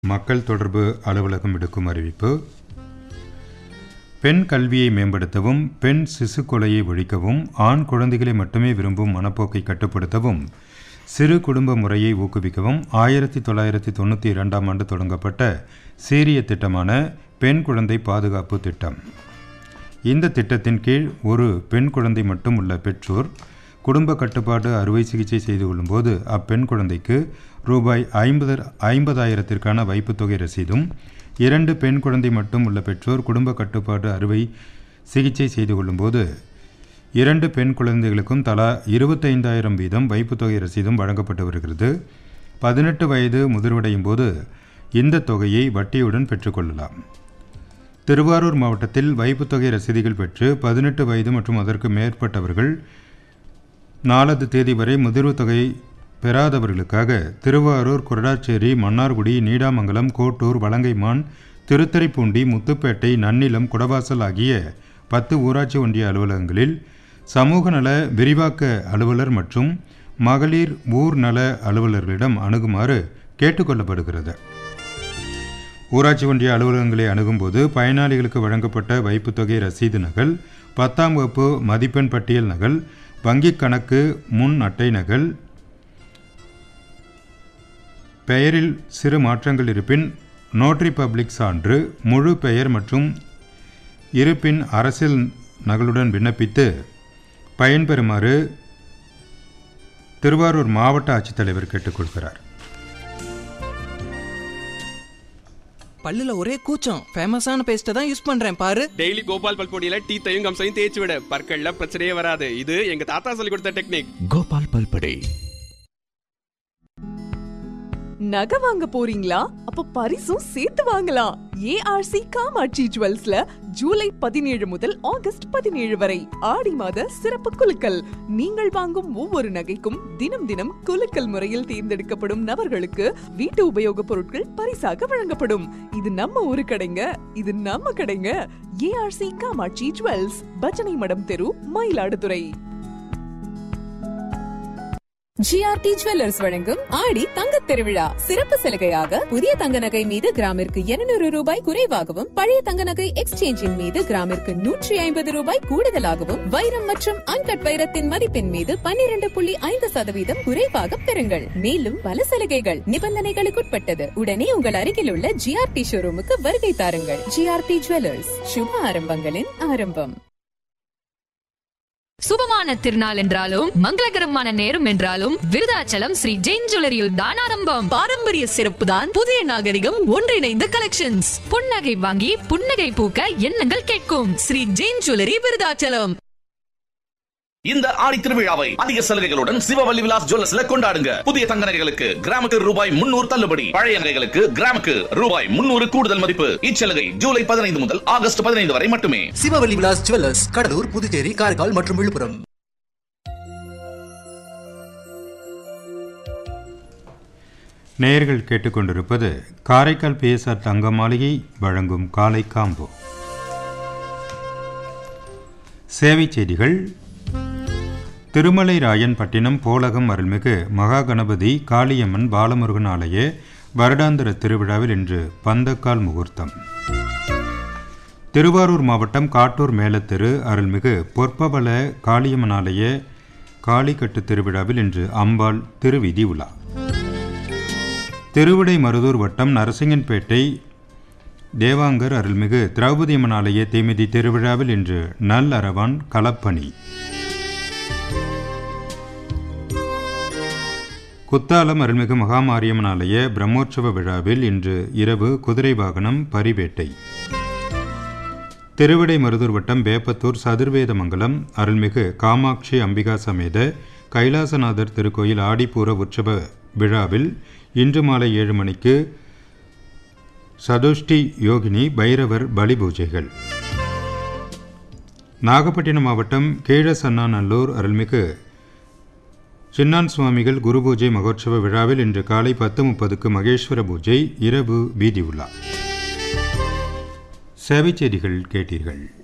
மக்கள் தொடர்பு அலுவலகம் விடுக்கும் அறிவிப்பு பெண் கல்வியை மேம்படுத்தவும் பெண் சிசு கொலையை ஒழிக்கவும் ஆண் குழந்தைகளை மட்டுமே விரும்பும் மனப்போக்கை கட்டுப்படுத்தவும் சிறு குடும்ப முறையை ஊக்குவிக்கவும் ஆயிரத்தி தொள்ளாயிரத்தி தொண்ணூற்றி இரண்டாம் ஆண்டு தொடங்கப்பட்ட சீரிய திட்டமான பெண் குழந்தை பாதுகாப்பு திட்டம் இந்த திட்டத்தின் கீழ் ஒரு பெண் குழந்தை மட்டும் உள்ள பெற்றோர் குடும்ப கட்டுப்பாடு அறுவை சிகிச்சை செய்து கொள்ளும்போது அப்பெண் குழந்தைக்கு ரூபாய் ஐம்பது ஐம்பதாயிரத்திற்கான வைப்புத்தொகை ரசீதும் இரண்டு பெண் குழந்தை மட்டும் உள்ள பெற்றோர் குடும்ப கட்டுப்பாடு அறுவை சிகிச்சை செய்து கொள்ளும்போது இரண்டு பெண் குழந்தைகளுக்கும் தலா இருபத்தைந்தாயிரம் வீதம் வைப்புத்தொகை ரசீதும் வழங்கப்பட்டு வருகிறது பதினெட்டு வயது முதிர்வடையும் போது இந்த தொகையை வட்டியுடன் பெற்றுக்கொள்ளலாம் திருவாரூர் மாவட்டத்தில் வைப்புத்தொகை ரசீதுகள் பெற்று பதினெட்டு வயது மற்றும் அதற்கு மேற்பட்டவர்கள் நாலது தேதி வரை முதிர்வு தொகை பெறாதவர்களுக்காக திருவாரூர் கொரடாச்சேரி மன்னார்குடி நீடாமங்கலம் கோட்டூர் வலங்கைமான் திருத்துறைப்பூண்டி முத்துப்பேட்டை நன்னிலம் குடவாசல் ஆகிய பத்து ஊராட்சி ஒன்றிய அலுவலகங்களில் சமூக நல விரிவாக்க அலுவலர் மற்றும் மகளிர் ஊர் நல அலுவலர்களிடம் அணுகுமாறு கேட்டுக்கொள்ளப்படுகிறது ஊராட்சி ஒன்றிய அலுவலகங்களை அணுகும்போது பயனாளிகளுக்கு வழங்கப்பட்ட வைப்புத்தொகை ரசீது நகல் பத்தாம் வகுப்பு மதிப்பெண் பட்டியல் நகல் வங்கிக் கணக்கு முன் அட்டை நகல் பெயரில் சிறு மாற்றங்கள் இருப்பின் நோட்ரி பப்ளிக் சான்று முழு பெயர் மற்றும் இருப்பின் அரசியல் நகலுடன் விண்ணப்பித்து பயன்பெறுமாறு திருவாரூர் மாவட்ட ஆட்சித்தலைவர் கேட்டுக்கொள்கிறார் பல்லுல ஒரே கூச்சம் ஃபேமஸான பேஸ்ட்டை தான் யூஸ் பண்றேன் பாரு டெய்லி கோபால் பல்பொடியில டீத்தையும் கம்சையும் தேய்ச்சி விட பற்கள்ல பிரச்சனையே வராது இது எங்க தாத்தா சொல்லி கொடுத்த டெக்னிக் கோபால் பல்படே நகை வாங்க போறீங்களா அப்ப பரிசும் சேர்த்து வாங்கலாம் ஏஆர்சி காமாட்சி ஜுவல்ஸ்ல ஜூலை பதினேழு முதல் ஆகஸ்ட் பதினேழு வரை ஆடி மாத சிறப்பு குலுக்கல் நீங்கள் வாங்கும் ஒவ்வொரு நகைக்கும் தினம் தினம் குலுக்கல் முறையில் தேர்ந்தெடுக்கப்படும் நபர்களுக்கு வீட்டு உபயோகப் பொருட்கள் பரிசாக வழங்கப்படும் இது நம்ம ஊரு கடைங்க இது நம்ம கடைங்க ஏஆர்சி காமாட்சி ஜுவல்ஸ் பஜனை மடம் தெரு மயிலாடுதுறை ஜிஆர்டி ஜுவல்லர்ஸ் வழங்கும் ஆடி தங்கத் திருவிழா சிறப்பு சலுகையாக புதிய தங்க நகை மீது கிராமிற்கு 200 ரூபாய் குறைவாகவும் பழைய தங்க நகை எக்ஸ்சேஞ்சின் மீது கிராமிற்கு நூற்றி ஐம்பது ரூபாய் கூடுதலாகவும் வைரம் மற்றும் அன்கட் வைரத்தின் மதிப்பின் மீது 12.5% புள்ளி ஐந்து சதவீதம் குறைவாக பெறுங்கள் மேலும் பல சலுகைகள் நிபந்தனைகளுக்குட்பட்டது உடனே உங்கள் அருகில் உள்ள ஜிஆர்டி ஷோரூமுக்கு வருகை தாருங்கள் ஜிஆர்டி ஜுவல்லர்ஸ் சுப ஆரம்பங்களின் ஆரம்பம் சுபமான திருநாள் என்றாலும் மங்களகரமான நேரம் என்றாலும் விருதாச்சலம் ஸ்ரீ ஜெயின் ஜுவல்லரியில் தான் ஆரம்பம் பாரம்பரிய சிறப்பு தான் புதிய நாகரிகம் ஒன்றிணைந்த கலெக்ஷன்ஸ் புன்னகை வாங்கி புன்னகை பூக்க எண்ணங்கள் கேட்கும் ஸ்ரீ ஜெயின் ஜுவல்லரி விருதாச்சலம் இந்த ஆடி திருவிழாவை அதிக சலுகைகளுடன் சிவவல்லி விலாஸ் ஜுவல்லர்ஸ்ல கொண்டாடுங்க புதிய தங்க நகைகளுக்கு கிராமுக்கு ரூபாய் முன்னூறு தள்ளுபடி பழைய நகைகளுக்கு கிராமுக்கு ரூபாய் முன்னூறு கூடுதல் மதிப்பு இச்சலுகை ஜூலை பதினைந்து முதல் ஆகஸ்ட் பதினைந்து வரை மட்டுமே சிவவல்லி விலாஸ் ஜுவல்லர்ஸ் கடலூர் புதுச்சேரி காரைக்கால் மற்றும் விழுப்புரம் நேயர்கள் கேட்டுக்கொண்டிருப்பது காரைக்கால் பிஎஸ்ஆர் தங்க மாளிகை வழங்கும் காலை காம்போ சேவை செய்திகள் திருமலை ராயன் பட்டினம் போலகம் அருள்மிகு மகா கணபதி காளியம்மன் பாலமுருகன் ஆலய வருடாந்திர திருவிழாவில் இன்று பந்தக்கால் முகூர்த்தம் திருவாரூர் மாவட்டம் காட்டூர் மேலத்தெரு அருள்மிகு பொற்பபல காளியம்மன் ஆலய காளிக்கட்டு திருவிழாவில் இன்று அம்பாள் திருவிதி உலா திருவிடை மருதூர் வட்டம் நரசிங்கன்பேட்டை தேவாங்கர் அருள்மிகு திரௌபதி அம்மன் ஆலய தீமிதி திருவிழாவில் இன்று நல் அரவான் களப்பணி குத்தாலம் அருள்மிகு மகாமாரியம்மன் ஆலய பிரம்மோற்சவ விழாவில் இன்று இரவு குதிரை வாகனம் பரிவேட்டை திருவிடை மருதூர் வட்டம் வேப்பத்தூர் சதுர்வேதமங்கலம் அருள்மிகு காமாட்சி அம்பிகா சமேத கைலாசநாதர் திருக்கோயில் ஆடிப்பூர உற்சவ விழாவில் இன்று மாலை ஏழு மணிக்கு சதுஷ்டி யோகினி பைரவர் பலி பூஜைகள் நாகப்பட்டினம் மாவட்டம் கீழசன்னாநல்லூர் அருள்மிகு சின்னான் சுவாமிகள் குரு பூஜை மகோற்சவ விழாவில் இன்று காலை பத்து முப்பதுக்கு மகேஸ்வர பூஜை இரவு வீதி உலா சேவை செய்திகள் கேட்டீர்கள்